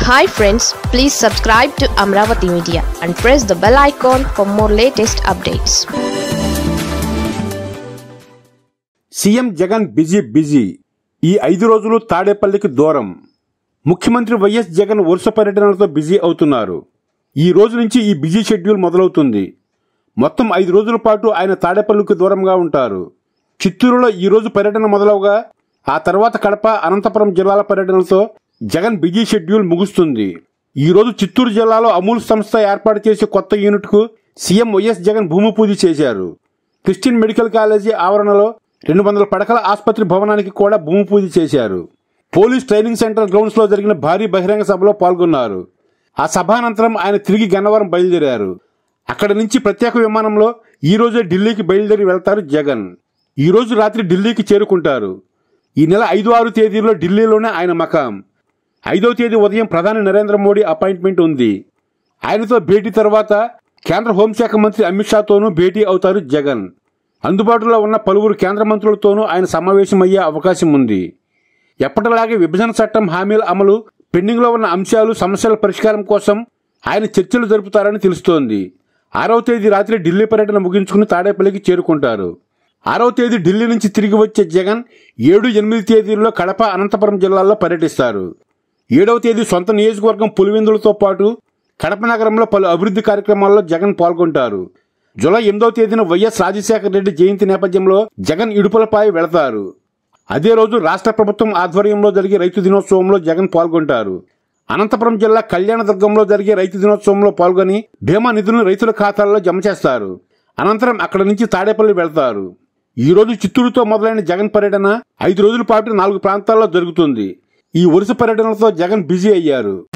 hi friends please subscribe to Amaravati media and press the bell icon for more latest updates CM Jagan busy busy ఈ ఐదు రోజులు తాడేపల్లికి దూరం ముఖ్యమంత్రి YS Jagan వరుస పర్యటనలతో busy అవుతున్నారు ఈ రోజు నుంచి ఈ బిజీ షెడ్యూల్ మొదలవుతుంది మొత్తం ఐదు రోజుల పాటు ఆయన తాడేపల్లికి దూరంగా ఉంటారు చిత్తూరులో ఈ రోజు పర్యటన మొదలవగా ఆ తర్వాత కడప అనంతపురం జిల్లాల పర్యటనలతో జగన్ బిజీ షెడ్యూల్ ముగుస్తుంది ఈ రోజు చిత్తూరు జిల్లాలో అమూల్ సంస్థ ఏర్పాటు చేసే కొత్త యూనిట్కు సీఎం వైఎస్ జగన్ భూమి పూజ చేశారు క్రిస్టియన్ మెడికల్ కాలేజీ ఆవరణలో రెండు వందల పడకల ఆసుపత్రి భవనానికి కూడా భూమి పూజ చేశారు పోలీస్ ట్రైనింగ్ సెంటర్ గ్రౌండ్స్ లో జరిగిన భారీ బహిరంగ సభలో పాల్గొన్నారు ఆ సభానంతరం ఆయన తిరిగి గన్నవరం బయలుదేరారు అక్కడి నుంచి ప్రత్యేక విమానంలో ఈ రోజే ఢిల్లీకి బయలుదేరి వెళ్తారు జగన్ ఈ రోజు రాత్రి ఢిల్లీకి చేరుకుంటారు ఈ నెల ఐదు ఆరు తేదీల్లో ఢిల్లీలోనే ఆయన మకాం ఐదో తేదీ ఉదయం ప్రధాని నరేంద్ర మోడీ అపాయింట్మెంట్ ఉంది ఆయనతో భేటీ తర్వాత కేంద్ర హోంశాఖ మంత్రి అమిత్ షాతోనూ భేటీ అవుతారు జగన్ అందుబాటులో ఉన్న పలువురు కేంద్ర మంత్రులతోనూ ఆయన సమావేశమయ్యే అవకాశం ఉంది ఎప్పటిలాగే విభజన చట్టం హామీల అమలు పెండింగ్లో ఉన్న అంశాలు సమస్యల పరిష్కారం కోసం ఆయన చర్చలు జరుపుతారని తెలుస్తోంది ఆరవ తేదీ రాత్రి ఢిల్లీ పర్యటన ముగించుకుని తాడేపల్లికి చేరుకుంటారు ఆరవ తేదీ ఢిల్లీ నుంచి తిరిగి వచ్చే జగన్ ఏడు ఎనిమిది తేదీల్లో కడప అనంతపురం జిల్లాల్లో పర్యటిస్తారు ఏడవ తేదీ సొంత నియోజకవర్గం పులివెందులతో పాటు కడప నగరంలో పలు అభివృద్ధి కార్యక్రమాల్లో జగన్ పాల్గొంటారు జూలై ఎనిమిదవ తేదీన వైఎస్ రాజశేఖర రెడ్డి జయంతి నేపథ్యంలో జగన్ ఇడుపులపై వెళతారు అదే రోజు రాష్ట్ర ప్రభుత్వం ఆధ్వర్యంలో జరిగే రైతు దినోత్సవంలో జగన్ పాల్గొంటారు అనంతపురం జిల్లా కళ్యాణదుర్గంలో జరిగే రైతు దినోత్సవంలో పాల్గొని బీమా నిధులను రైతుల ఖాతాల్లో జమ చేస్తారు అనంతరం అక్కడి నుంచి తాడేపల్లి వెళ్తారు ఈ రోజు చిత్తూరుతో మొదలైన జగన్ పర్యటన ఐదు రోజుల పాటు నాలుగు ప్రాంతాల్లో జరుగుతుంది ఈ వరుస పర్యటనలతో జగన్ బిజీ అయ్యారు